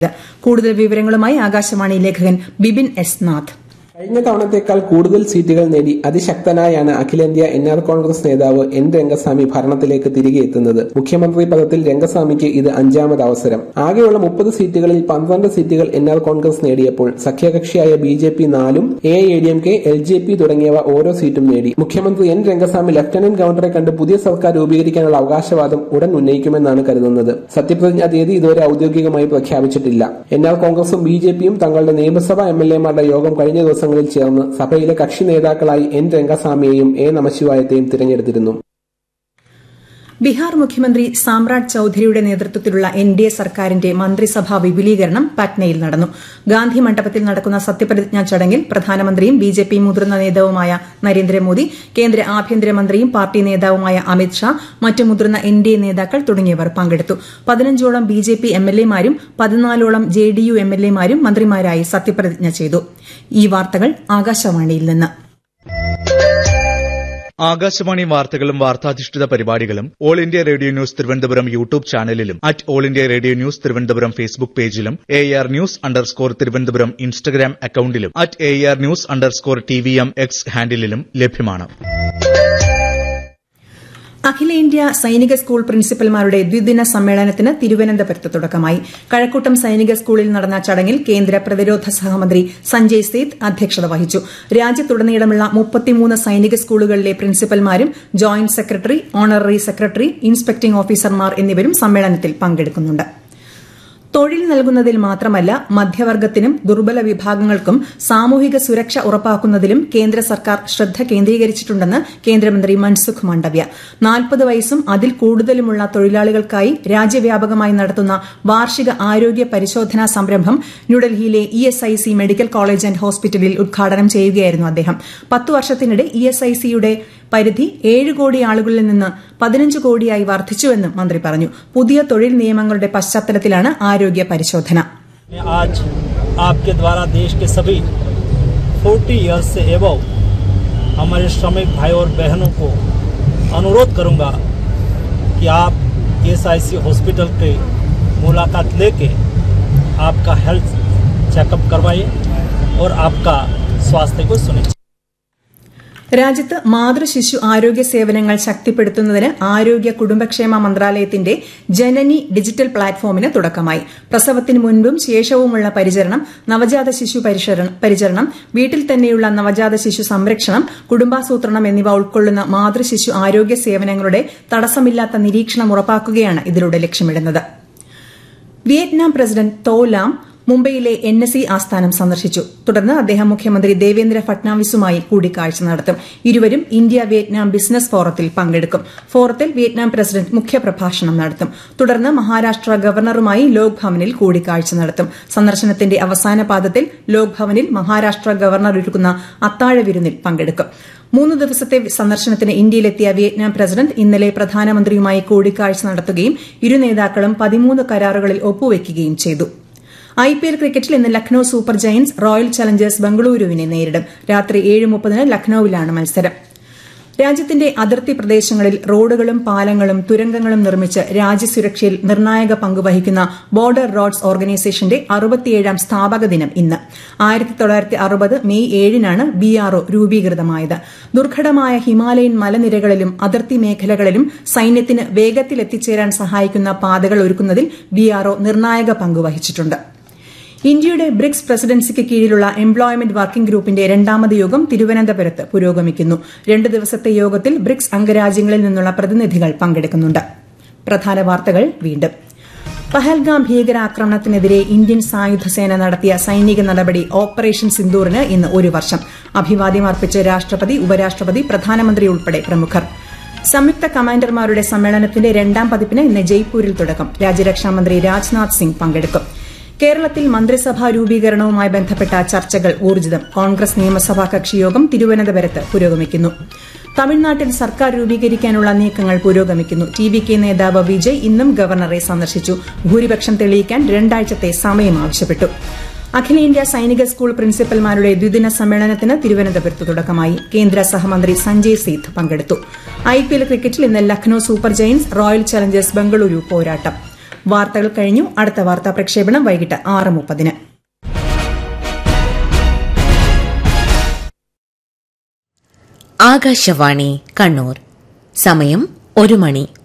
കൂടുതൽ വിവരങ്ങളുമായി ആകാശവാണി ലേഖകൻ ബിബിൻ എസ് നാഥ് കഴിഞ്ഞ തവണത്തേക്കാൾ കൂടുതൽ സീറ്റുകൾ നേടി അതിശക്തനായാണ് അഖിലേന്ത്യാ എൻ ആർ കോൺഗ്രസ് നേതാവ് എൻ രംഗസ്വാമി ഭരണത്തിലേക്ക് തിരികെ എത്തുന്നത് മുഖ്യമന്ത്രി പദത്തിൽ രംഗസ്വാമിക്ക് ഇത് അഞ്ചാമത് അവസരം ആകെയുള്ള മുപ്പത് സീറ്റുകളിൽ പന്ത്രണ്ട് സീറ്റുകൾ എൻ ആർ കോൺഗ്രസ് നേടിയപ്പോൾ സഖ്യകക്ഷിയായ ബി ജെ പി നാലും A I D M K L J P തുടങ്ങിയവ ഓരോ സീറ്റും നേടി മുഖ്യമന്ത്രി എൻ രംഗസ്വാമി ലഫ്റ്റനന്റ് ഗവർണറെ കണ്ട് പുതിയ സർക്കാർ രൂപീകരിക്കാനുള്ള അവകാശവാദം ഉടൻ ഉന്നയിക്കുമെന്നാണ് കരുതുന്നത് സത്യപ്രതിജ്ഞാ തീയതി ഇതുവരെ ഔദ്യോഗികമായി പ്രഖ്യാപിച്ചിട്ടില്ല എൻ ആർ കോൺഗ്രസും ബി ജെ പിയും തങ്ങളുടെ നിയമസഭാ എം എൽ എമാരുടെ യോഗം കഴിഞ്ഞ ദിവസങ്ങളിൽ ചേർന്ന് സഭയിലെ കക്ഷി നേതാക്കളായി എൻ രംഗസ്വാമിയെയും എ നമശിവായത്തെയും തിരഞ്ഞെടുത്തിരുന്നു ബീഹാർ മുഖ്യമന്ത്രി സാമ്രാട് ചൌധരിയുടെ നേതൃത്വത്തിലുള്ള എൻ ഡി എ സർക്കാരിന്റെ മന്ത്രിസഭാ വിപുലീകരണം പട്നയിൽ നടന്നു ഗാന്ധി മണ്ഡപത്തിൽ നടക്കുന്ന സത്യപ്രതിജ്ഞാ ചടങ്ങിൽ പ്രധാനമന്ത്രിയും ബി ജെ പി മുതിർന്ന നേതാവുമായ നരേന്ദ്രമോദി കേന്ദ്ര ആഭ്യന്തരമന്ത്രിയും പാർട്ടി നേതാവുമായ അമിത് ഷാ മറ്റ് മുതിർന്ന എൻ ഡി എ നേതാക്കൾ തുടങ്ങിയവർ പങ്കെടുത്തു പതിനഞ്ചോളം B J P M L എമാരും പതിനാലോളം J D U M L എമാരും മന്ത്രിമാരായി സത്യപ്രതിജ്ഞ ചെയ്തു ഈ വാർത്തകൾ ആകാശവാണിയിൽ നിന്ന് ആകാശവാണി വാർത്തകളും വാർത്താധിഷ്ഠിത പരിപാടികളും All India Radio News Thiruvananthapuram YouTube ചാനലിലും at All India Radio News Thiruvananthapuram Facebook പേജിലും A R news underscore Thiruvananthapuram Instagram അക്കൌണ്ടിലും at A R news underscore T V M X ഹാൻഡിലും ലഭ്യമാണ് അഖിലേന്ത്യാ സൈനിക സ്കൂൾ പ്രിൻസിപ്പൽമാരുടെ ദ്വിദിന സമ്മേളനത്തിന് തിരുവനന്തപുരത്ത് തുടക്കമായി കഴക്കൂട്ടം സൈനിക സ്കൂളിൽ നടന്ന ചടങ്ങിൽ കേന്ദ്ര പ്രതിരോധ സഹമന്ത്രി സഞ്ജയ് സേത്ത് അധ്യക്ഷത വഹിച്ചു രാജ്യത്തുടനീളമുള്ള മുപ്പത്തിമൂന്ന് സൈനിക സ്കൂളുകളിലെ പ്രിൻസിപ്പൽമാരും joint secretary honorary secretary inspecting ഓഫീസർമാർ എന്നിവരും സമ്മേളനത്തിൽ പങ്കെടുക്കുന്നുണ്ട് തൊഴിൽ നൽകുന്നതിൽ മാത്രമല്ല മധ്യവർഗത്തിനും ദുർബല വിഭാഗങ്ങൾക്കും സാമൂഹിക സുരക്ഷ ഉറപ്പാക്കുന്നതിലും കേന്ദ്ര സർക്കാർ ശ്രദ്ധ കേന്ദ്രീകരിച്ചിട്ടുണ്ടെന്ന് കേന്ദ്രമന്ത്രി മൻസുഖ് മാണ്ഡവ്യ നാൽപ്പത് വയസ്സും അതിൽ കൂടുതലുമുള്ള തൊഴിലാളികൾക്കായി രാജ്യവ്യാപകമായി നടത്തുന്ന വാർഷിക ആരോഗ്യ പരിശോധനാ സംരംഭം ന്യൂഡൽഹിയിലെ E S I C medical college and ഹോസ്പിറ്റലിൽ ഉദ്ഘാടനം ചെയ്യുകയായിരുന്നു അദ്ദേഹം പത്തു വർഷത്തിനിടെ ഇ എസ് ഐ സിയുടെ പരിധി ഏഴ് കോടി ആളുകളിൽ നിന്ന് പതിനഞ്ച് കോടിയായി വർദ്ധിച്ചുവെന്നും മന്ത്രി പറഞ്ഞു പുതിയ തൊഴിൽ നിയമങ്ങളുടെ പശ്ചാത്തലത്തിലാണ് ആരോഗ്യ പരിശോധന आज आपके द्वारा देश के सभी 40 इयर्स से एबव हमारे श्रमिक भाई और बहनों को अनुरोध करूंगा कि आप एस हॉस्पिटल के मुलाकात लेके आपका हेल्थ चेकअप करवाइए और आपका स्वास्थ्य को सुनिश्चित രാജ്യത്ത് മാതൃശിശു ആരോഗ്യ സേവനങ്ങൾ ശക്തിപ്പെടുത്തുന്നതിന് ആരോഗ്യ കുടുംബക്ഷേമ മന്ത്രാലയത്തിന്റെ ജനനി ഡിജിറ്റൽ പ്ലാറ്റ്ഫോമിന് തുടക്കമായി പ്രസവത്തിന് മുൻപും ശേഷവുമുള്ള പരിചരണം നവജാത ശിശു പരിചരണം വീട്ടിൽ തന്നെയുള്ള നവജാത ശിശു സംരക്ഷണം കുടുംബാസൂത്രണം എന്നിവ ഉൾക്കൊള്ളുന്ന മാതൃശിശു ആരോഗ്യ സേവനങ്ങളുടെ തടസ്സമില്ലാത്ത നിരീക്ഷണം ഉറപ്പാക്കുകയാണ് ഇതിലൂടെ ലക്ഷ്യമിടുന്നത് വിയറ്റ്നാം പ്രസിഡന്റ് തോ ലാം മുംബൈയിലെ എൻ എസ് ഇ ആസ്ഥാനം സന്ദർശിച്ചു തുടർന്ന് അദ്ദേഹം മുഖ്യമന്ത്രി ദേവേന്ദ്ര ഫട്നാവിസുമായി കൂടിക്കാഴ്ച നടത്തും ഇരുവരും ഇന്ത്യ വിയറ്റ്നാം ബിസിനസ് ഫോറത്തിൽ പങ്കെടുക്കും ഫോറത്തിൽ വിയറ്റ്നാം പ്രസിഡന്റ് മുഖ്യപ്രഭാഷണം നടത്തും തുടർന്ന് മഹാരാഷ്ട്ര ഗവർണറുമായി ലോക് ഭവനിൽ കൂടിക്കാഴ്ച നടത്തും സന്ദർശനത്തിന്റെ അവസാന പാദത്തിൽ ലോക് ഭവനിൽ മഹാരാഷ്ട്ര ഗവർണർ ഒരുക്കുന്ന അത്താഴ വിരുന്നിൽ പങ്കെടുക്കും മൂന്ന് ദിവസത്തെ സന്ദർശനത്തിന് ഇന്ത്യയിലെത്തിയ വിയറ്റ്നാം പ്രസിഡന്റ് ഇന്നലെ പ്രധാനമന്ത്രിയുമായി കൂടിക്കാഴ്ച നടത്തുകയും ഇരു നേതാക്കളും പതിമൂന്ന് കരാറുകളിൽ ഒപ്പുവയ്ക്കുകയും ചെയ്തു ഐ പി എൽ ക്രിക്കറ്റിൽ ഇന്ന് Lucknow super Giants royal Challengers ബംഗളൂരുവിനെ നേരിടും രാത്രി ഏഴ് മുപ്പതിന് ലക്നൌവിലാണ് മത്സരം രാജ്യത്തിന്റെ അതിർത്തി പ്രദേശങ്ങളിൽ റോഡുകളും പാലങ്ങളും തുരങ്കങ്ങളും നിർമ്മിച്ച് രാജ്യസുരക്ഷയിൽ നിർണായക പങ്കുവഹിക്കുന്ന ബോർഡർ റോഡ്സ് ഓർഗനൈസേഷന്റെ അറുപത്തിയേഴാം സ്ഥാപക ദിനം ഇന്ന് ആയിരത്തി തൊള്ളായിരത്തി അറുപത് മെയ് ഏഴിനാണ് ബി ആർ ഒ രൂപീകൃതമായത് ദുർഘടമായ ഹിമാലയൻ മലനിരകളിലും അതിർത്തി മേഖലകളിലും സൈന്യത്തിന് വേഗത്തിൽ എത്തിച്ചേരാൻ സഹായിക്കുന്ന പാതകൾ ഒരുക്കുന്നതിൽ ബി ആർ ഒ നിർണായക പങ്കുവഹിച്ചിട്ടുണ്ട് ഇന്ത്യയുടെ ബ്രിക്സ് പ്രസിഡൻസിക്ക് കീഴിലുള്ള എംപ്ലോയ്മെന്റ് വർക്കിംഗ് ഗ്രൂപ്പിന്റെ രണ്ടാമത് യോഗം തിരുവനന്തപുരത്ത് പുരോഗമിക്കുന്നു രണ്ട് ദിവസത്തെ യോഗത്തിൽ ബ്രിക്സ് അംഗരാജ്യങ്ങളിൽ നിന്നുള്ള പ്രതിനിധികൾ പങ്കെടുക്കുന്നുണ്ട് പ്രധാന വാർത്തകൾ വീണ്ടും പഹൽഗാം ഭീകരാക്രമണത്തിനെതിരെ ഇന്ത്യൻ സായുധസേന നടത്തിയ സൈനിക നടപടി ഓപ്പറേഷൻ സിന്ദൂറിന് ഇന്ന് ഒരു വർഷം അഭിവാദ്യം അർപ്പിച്ച് രാഷ്ട്രപതി ഉപരാഷ്ട്രപതി പ്രധാനമന്ത്രി ഉൾപ്പെടെ പ്രമുഖർ സംയുക്ത കമാൻഡർമാരുടെ സമ്മേളനത്തിന്റെ രണ്ടാം പതിപ്പിന് ഇന്ന് ജയ്പൂരിൽ തുടക്കം രാജ്യരക്ഷാമന്ത്രി രാജ്നാഥ് സിംഗ് പങ്കെടുക്കും കേരളത്തിൽ മന്ത്രിസഭാ രൂപീകരണവുമായി ബന്ധപ്പെട്ട ചർച്ചകൾ ഊർജിതം കോൺഗ്രസ് നിയമസഭാ കക്ഷിയോഗം തിരുവനന്തപുരത്ത് പുരോഗമിക്കുന്നു തമിഴ്നാട്ടിൽ സർക്കാർ രൂപീകരിക്കാനുള്ള നീക്കങ്ങൾ പുരോഗമിക്കുന്നു ടി വി കെ നേതാവ് വിജയ് ഇന്നും ഗവർണറെ സന്ദർശിച്ചു ഭൂരിപക്ഷം തെളിയിക്കാൻ രണ്ടാഴ്ചത്തെ സമയം ആവശ്യപ്പെട്ടു അഖിലേന്ത്യാ സൈനിക സ്കൂൾ പ്രിൻസിപ്പൽമാരുടെ ദ്വിദിന സമ്മേളനത്തിന് തിരുവനന്തപുരത്ത് തുടക്കമായി കേന്ദ്ര സഹമന്ത്രി സഞ്ജയ് സീത്ത് പങ്കെടുത്തു ഐ പി എൽ ക്രിക്കറ്റിൽ ഇന്ന് Lucknow super Giants royal challengers Bengaluru പോരാട്ടം വാർത്തകൾ കഴിഞ്ഞു അടുത്ത വാർത്താ പ്രക്ഷേപണം വൈകിട്ട് ആറ് മുപ്പതിന് ആകാശവാണി കണ്ണൂർ സമയം ഒരു മണി